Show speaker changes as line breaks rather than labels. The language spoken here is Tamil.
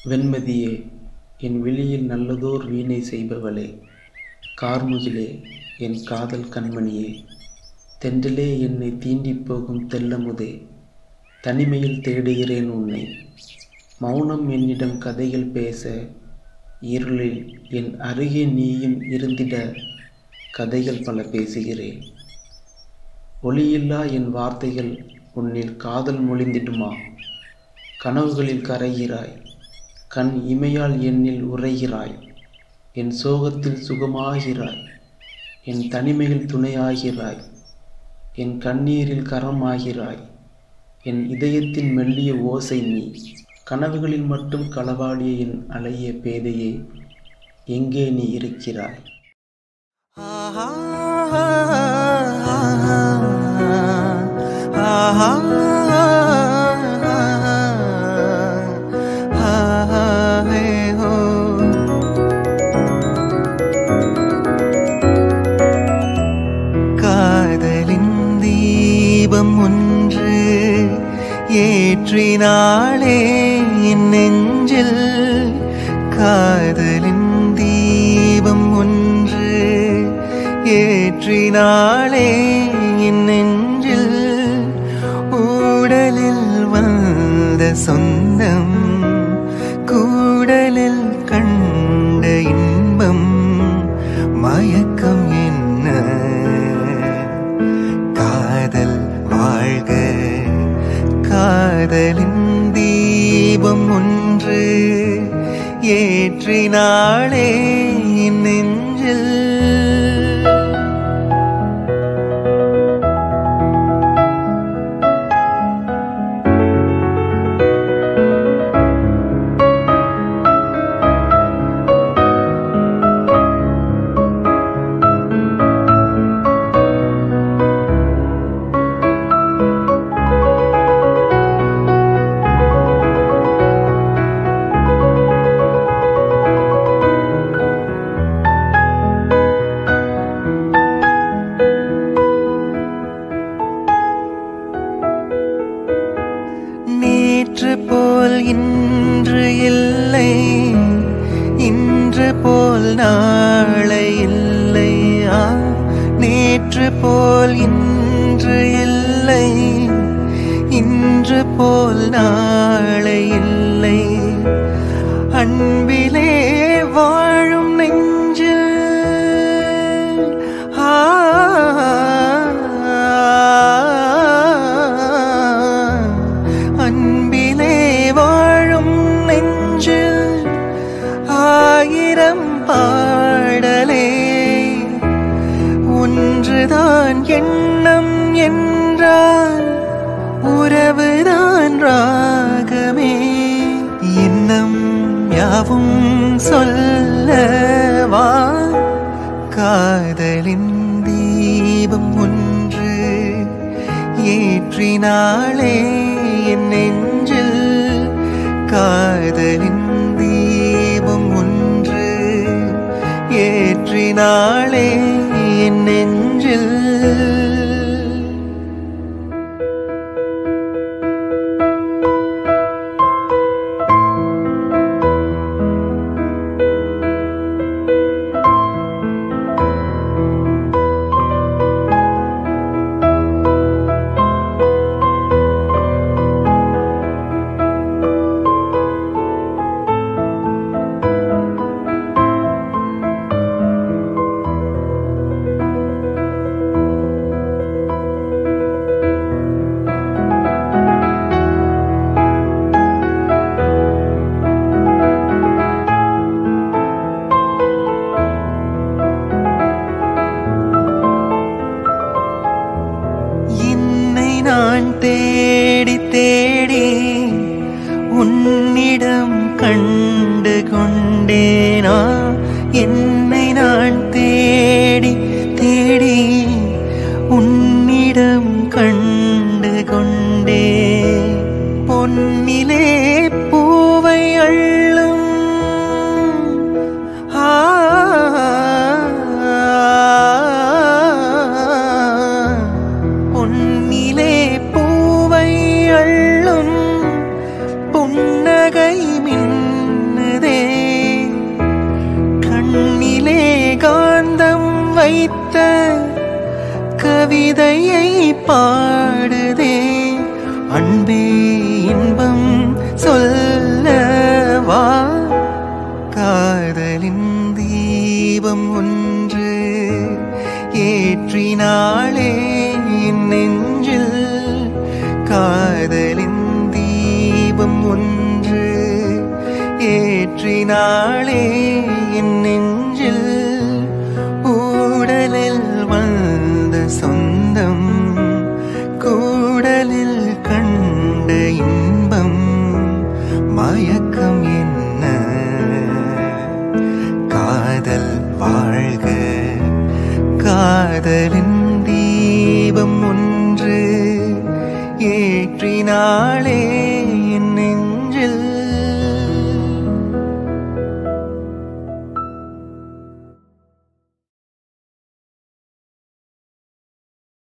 வெண்மதியே என் விழியில் நல்லதோர் வீணை செய்பவளே கார்முகிலே என் காதல் கண்மணியே தென்றலே என்னை தீண்டிப் போகும் தெல்லமுதே தனிமையில் தேடுகிறேன் உன்னை மௌனம் என்னிடம் கதைகள் பேச இருளில் என் அருகே நீயும் இருந்திட கதைகள் பல பேசுகிறேன் ஒளியில்லா என் வார்த்தைகள் உன்னில் காதல் மொழிந்திடுமா கனவுகளில் கரைகிறாய் கண் இமையால் என்னில் உறைகிறாய் என் சோகத்தில் சுகமாகிறாய் என் தனிமையில் துணையாகிறாய் என் கண்ணீரில் கரமாகிறாய் என் இதயத்தின் மெல்லிய ஓசை நீ கனவுகளில் மட்டும் களவாடிய என் அலைய பேதையே எங்கே நீ இருக்கிறாய்
காதலின் தீபம் ஒன்று ஏற்றினாளே என் நெஞ்சில் காதலின் தீபம் ஒன்று ஏற்றினாளே என் நெஞ்சில் ஊடலில் வந்த சொந்தம் கூடலில் கண்ட இன்பம் மயக்கம் என்ன காதல் வாழ்க காதலின் தீபம் ஒன்று ஏற்றினாளே என் நெஞ்சில் நேற்று போல் இன்று இல்லை இன்று போல் நாளை இல்லை ஆ நேற்று போல் இன்று இல்லை இன்று போல் நாளை இல்லை அன்பிலே வாழும் நெஞ்சில் ஆ அன்பிலே வாழும் நெஞ்சில் ஆயிரம் பாடலே ஒன்றுதான் எண்ணம் என்றால் உறவுதான் ராகமே எண்ணம் யாவும் சொல்லவா காதலின் தீபம் ஒன்று ஏற்றினாளே என் நெஞ்சில் காதலின் தீபம் ஒன்று ஏற்றினாளே என் நெஞ்சில் என்னை நான் தேடி தேடி உன்னிடம் கண்டு கொண்டேனா என்னை நான் தேடி தேடி உன்னிடம் கண்டு கொண்டே பொன்னிலே பூவை அள்ளும் ஆ பொன்னிலே பூவை அள்ளும் புன்னகை மின் வைத்த கவிதையை பாடுதே அன்பே இன்பம் சொல்லவா காதலின் தீபம் ஒன்று ஏற்றினாளே என் நெஞ்சில் காதலின் தீபம் ஒன்று ஏற்றினாளே என் நெஞ்சில் ஊடலில் வந்த சொந்தம் கூடலில் கண்ட இன்பம் மயக்கம் என்ன காதல் வாழ்க காதலின் தீபம் ஒன்று ஏற்றினாளே